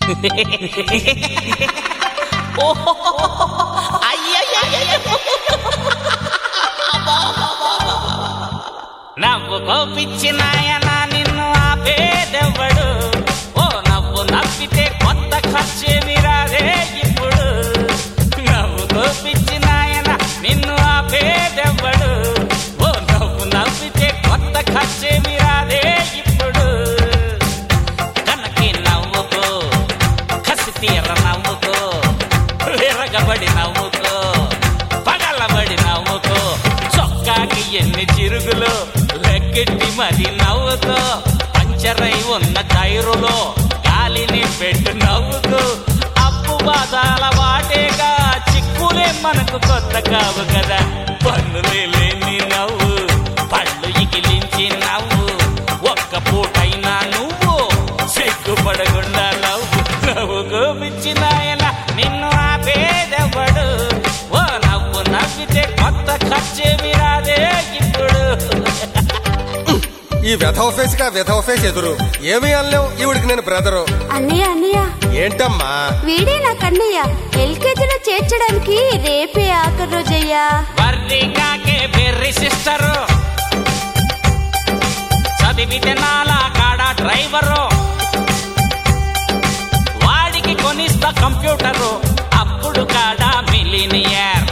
నవ్వు కోపిచ్చి నాయన నిన్ను ఆపేదెవ్వడు ఓ నవ్వు నవ్వితే కొత్త ఖర్చేమి రాదే ఇప్పుడు నవ్వు కోపిచ్చి నాయన నిన్ను ఆపేదెవ్వడు ఓ నవ్వు నవ్వితే కొత్త ఖర్చేమి రాదే ఇప్పుడు కనకి నవ్వుకో కసి తీర నవ్వుకో విరగబడి నవ్వుకో పగలబడి నవ్వుకో చొక్కాకి ఎన్ని చిరుగులు లెక్కెట్టి మరి నవ్వుకో పంచరై ఉన్న టైరులో గాలిని పెట్టు నవ్వుకో అప్పు బాధాల వాటేగా చిక్కులే మనకు కొత్త కావు కదా పన్నులే లేని నవ్వు పళ్ళు ఇకిలించి నవ్వు ఒక్క పూటైనా నువ్వు సిగ్గుపడకుండా నవ్వు నవ్వు గోపించి నాయన నిన్ను ఆపేదెవ్వడు ఓ నవ్వు నవ్వితే కొత్త ఖర్చేమి రాదే ఇప్పుడు ఈ వెధవ ఫేస్ కా వెధవ ఫేస్ ఎదురు ఏమీ అనలేవు ఈవిడికి నేను బ్రదరు అన్నయ్య అన్నయ్య ఏంటమ్మా వీడే నా కన్నయ్య ఎల్కేజీలో చేర్చడానికి రేపే ఆఖరి రోజయ్యా వర్రి కాకే బెర్రి సిస్టరు చదివితే నాలా కాడ డ్రైవరు వాడికి కొనిస్తా కంప్యూటరు అప్పుడు కాడా మిలినియర్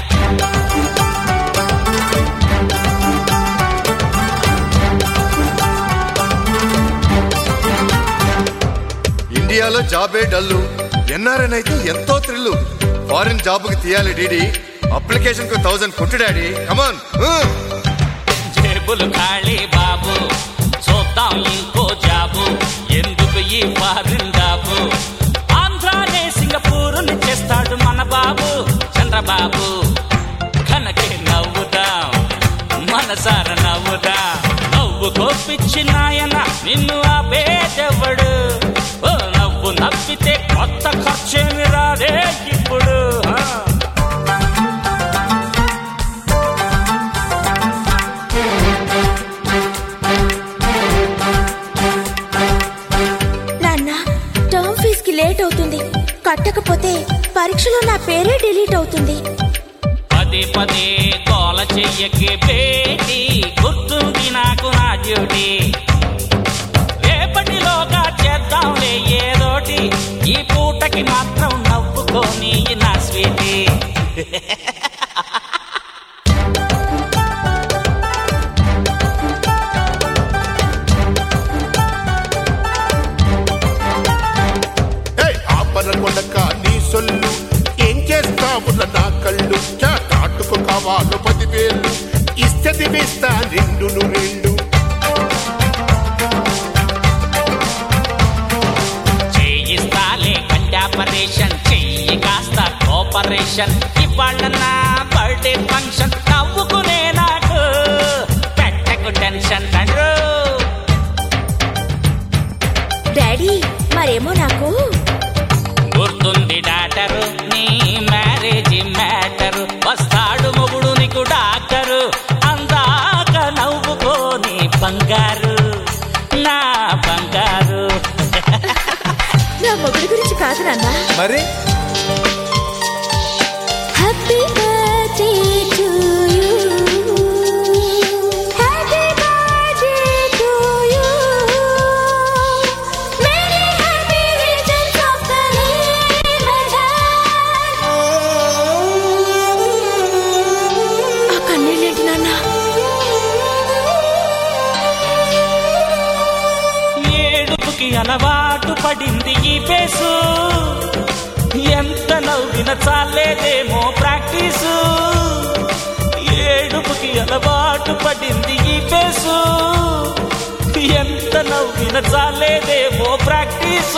ఇండియాలో జాబే డల్లు ఎన్ఆర్ఎన్ అయితే ఎంతో థ్రిల్లు ఫారిన్ జాబ్ కి తీయాలి డీడీ అప్లికేషన్ కు థౌసండ్ కొట్టు డాడీ కమాన్ జేబులు ఖాళీ బాబు చూద్దాం ఇంకో జాబు ఎందుకు ఈ ఫారిన్ డాబు ఆంధ్రానే సింగపూరుని చేస్తాడు మన బాబు చంద్రబాబు కనకే నవ్వుదాం మనసార నవ్వుదా నవ్వు కోపిచ్చి నాయన నిన్ను ఆపేదెవ్వడు ఓ నవ్వు నవ్వితే కొత్త ఖర్చేమి రాదే ఇప్పుడు ఆ. నాన్న టర్మ్ ఫీజ్ కి లేట్ అవుతుంది కట్టకపోతే పరీక్షలో నా పేరే డిలీట్ అవుతుంది పదే పదే గోల చెయ్యకే బేటి గుర్తుంది నాకు నా డ్యూటీ రేపటిలోగా చేద్దాంలే ఏదోటి ఈ పూటకి మాత్రం నవ్వుకొని నా స్వీటీ ఆపన కొడక నీ సొల్లు ఏం చేస్తావు నా కళ్ళు చాటుకు కావాలు పదివేలు ఇస్తది వేస్తా రెండును రెండు చేయిస్తాలే కండాపరేషన్ చెయ్యి కాస్త కోపరేషన్ ఇవాళ నా బర్త్డే ఫంక్షన్ నవ్వుకునే నాకు పెట్టకు టెన్షన్ తండ్రు డాడీ మరేమో నాకు గుర్తుంది డాక్టరు నీ మ్యారేజ్ మ్యాటరు వస్తాడు మొగుడు నీకు డాక్టరు అందాక నవ్వుకోని బంగారు నా బంగారు నా మొగుడి గురించి కాదు నాన్న మరి happy birthday to you happy birthday to you many happy returns of the day ఆ కన్నీళ్ళేంటి నాన్న ఏడుపుకి అలవాటు పడింది ఈ పేసు ఎంత నవ్విన చాలేదేమో ప్రాక్టీసు ఏడుపుకి అలవాటు పడింది ఈ పేసు ఎంత నవ్విన చాలేదేమో ప్రాక్టీసు